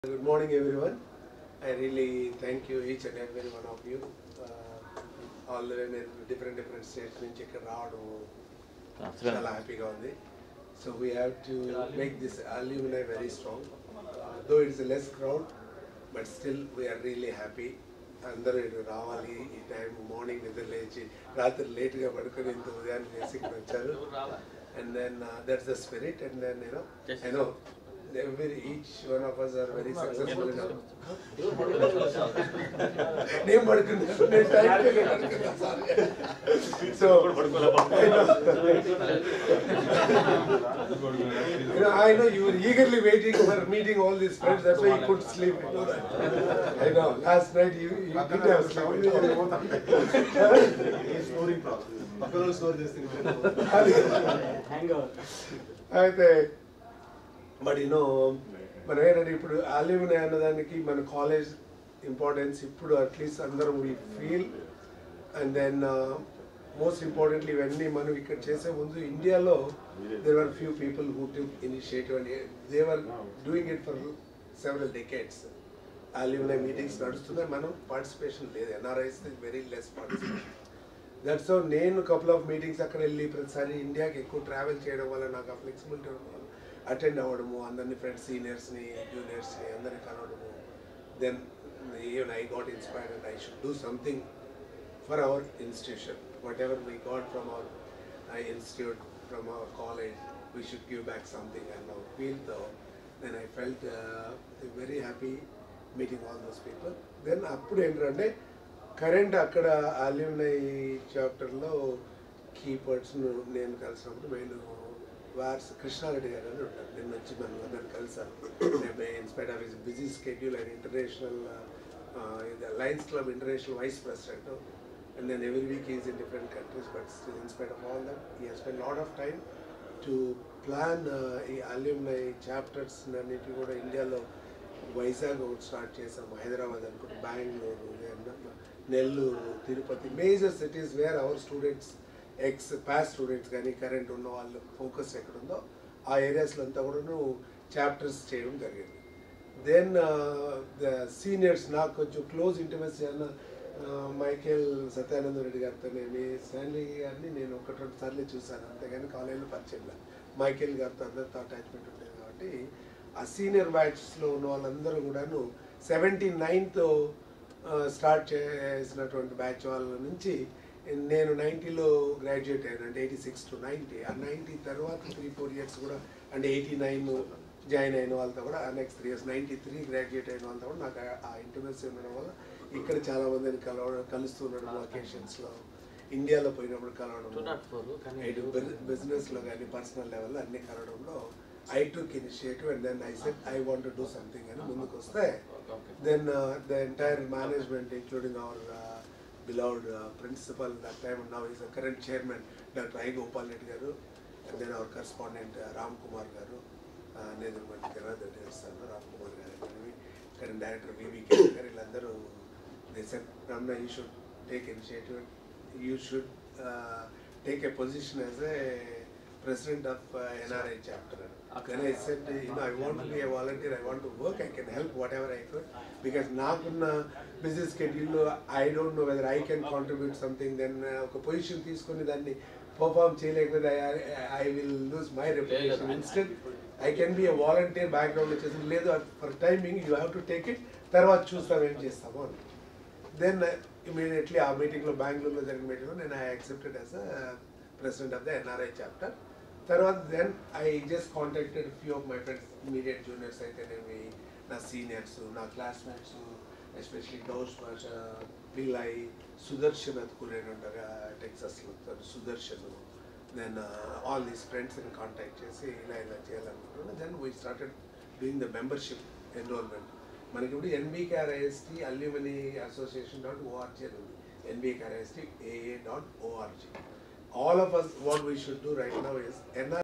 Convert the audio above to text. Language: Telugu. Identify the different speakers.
Speaker 1: Good morning, everyone. I really thank you, each and every one of you. Uh, all the way నేను different different states నుంచి ఇక్కడ రావడం చాలా హ్యాపీగా ఉంది so we have to make this alumni very strong though it's less crowd but still we are really happy అందరూ ఇటు రావాలి ఈ టైం మార్నింగ్ నిద్ర లేచి రాత్రి లేట్గా పడుకొని ఇంత ఉదయాన్నే లేచి ఇక్కడ వచ్చారు and then that's the spirit and then నేను I know every each one of us are very successful in our నేను పడుకున్నాను నేను టైంకి పడుకున్నాను sorry so You know, I know you were eagerly waiting for meeting all these friends. That's why you couldn't sleep. You know that. I know. Last night you, you didn't have sleep.
Speaker 2: Storing పక్కన స్టోర్ చేస్తే
Speaker 1: అయితే బట్ యూనో మనం ఏంటంటే ఇప్పుడు అల్యూమినియం అన్నదానికి మన కాలేజ్ ఇంపార్టెన్స్ ఇప్పుడు అట్లీస్ట్ అందరం we feel and then most importantly ఇవన్నీ మనం ఇక్కడ చేసే ముందు ఇండియాలో there are few people who to initiative and they are doing it for several decades aluminium meetings నడుస్తున్నాయి మనం పార్టిసిపేషన్ లేదు NRIs very less participation that's so నేను కపుల్ ఆఫ్ మీటింగ్స్ అక్కడ వెళ్ళి ప్రతిసారి ఇండియాకి ఎక్కువ ట్రావెల్ చేయడం వల్ల నాకు ఆ ఫ్లెక్సిబిలిటీ ఉండడం వల్ల అటెండ్ అవ్వడము అందరినీ ఫ్రెండ్స్ సీనియర్స్ని జూనియర్స్ని అందరినీ కలవడము then even I got inspired and I should do something for our institution whatever we got from our institute from our college we should give back something and our feel though then I felt very happy meeting all those people then అప్పుడు ఏంటంటే కరెంట్ అక్కడ అల్యూమినై చాప్టర్లో కీ పర్సన్ నేను కలిసినప్పుడు నేను వార్స్ కృష్ణారెడ్డి గారు అని ఉంటారు నేను వచ్చి మనం అందరం కలిసాను in spite of his busy schedule and international lions club international vice president and then every week is in different countries but still in spite of all that he spend lot of time to plan ఈ అల్యూమినై చాప్టర్స్ అన్నిటి కూడా ఇండియాలో వైజాగ్ ఒకటి స్టార్ట్ చేసాము హైదరాబాద్ అనుకుంటే Bengaluru Nellore Tirupati major cities where our students ex pass students కానీ కరెంట్ ఉన్న వాళ్ళ ఫోకస్ ఎక్కడ ఉందో ఆ ఏరియాస్లో అంతా కూడాను చాప్టర్స్ చేయడం జరిగింది దెన్ ద సీనియర్స్ నాకు కొంచెం క్లోజ్ ఇంటిమసీ అన్న మైకేల్ సత్యానంద రెడ్డి గారితోనేమి శాండీ గారిని నేను ఒకటి రెండు సార్లు చూశాను అంతేగాని కాలేజీలో పరిచయం లేదు మైకేల్ గారితో అందరితో అటాచ్మెంట్ ఉండేది కాబట్టి ఆ సీనియర్ బ్యాచ్స్లో ఉన్న వాళ్ళందరూ కూడాను సెవెంటీ నైన్త్ స్టార్ట్ చేసినటువంటి బ్యాచ్ వాళ్ళ నుంచి నేను నైంటీలో గ్రాడ్యుయేట్ అయ్యాను అంటే ఎయిటీ సిక్స్ టు నైంటీ ఆ నైంటీ తర్వాత త్రీ ఫోర్ ఇయర్స్ కూడా అంటే ఎయిటీ నైన్ జాయిన్ అయిన వాళ్ళతో కూడా next three years ninety three graduate అయిన వాళ్ళతో కూడా నాకు ఆ- ఆ ఇంటిమసీ ఉండడం వల్ల ఇక్కడ చాలా మందిని కలవడం కలుస్తూ ఉండడం ఒకేషన్స్లో ఇండియాలో పోయినప్పుడు కలవడం ఇటు బిజినెస్లో కానీ పర్సనల్ లెవెల్లో అన్ని కలవడంలో I took initiative and then I set I want do something అని ముందుకు వస్తే then the entire management including our beloved principal that time now is current chairman doctor I Gopal Reddy garu and then our correspondent Ram Kumar garu నేను మంచి జనార్దన్ రెడ్డి చేస్తాను రామ్ కుమార్ గారు కానీ కరెంట్ డైరెక్టర్ వివికే గారు వీళ్ళందరూ they set Ramana you should take initiative you should take a position as a president of uh, NRI chapter. Then I said, you know, I want to be a volunteer, I want to work, I can help whatever I could. Because నాకున్న బిజీ స్కెడ్యూల్లో I don't know whether I can contribute something then ఒక పొజిషన్ తీసుకొని దాన్ని పర్ఫామ్ చేయలేకపోతే I will lose my reputation instead I can be a volunteer background వచ్చేసి లేదు for timing you have to take it తర్వాత చూస్తాం ఏం చేస్తాము అని దెన్ ఇమీడియట్లీ ఆ మీటింగ్లో బెంగళూరులో జరిగిన మీటింగ్లో నేను I accepted as a president of the NRI chapter తర్వాత then I just contacted few of my friends immediate juniors అయితేనేమి నా సీనియర్స్ నా క్లాస్మేట్స్ ఎస్పెషలీ డౌస్ భాష పిల్లై సుదర్శన్ అతుకులేని ఉంటారు టెక్సస్లో సుదర్శన్ దెన్ ఆల్ దీస్ ఫ్రెండ్స్ని కాంటాక్ట్ చేసి ఇలా ఇలా చేయాలనుకుంటున్నాను then we started doing the membership enrollment మనకి ఇప్పుడు NBKRIST alumni association dot ORG అని ఉంది NBKRIST AA dot ORG all of us what we should do right now is NR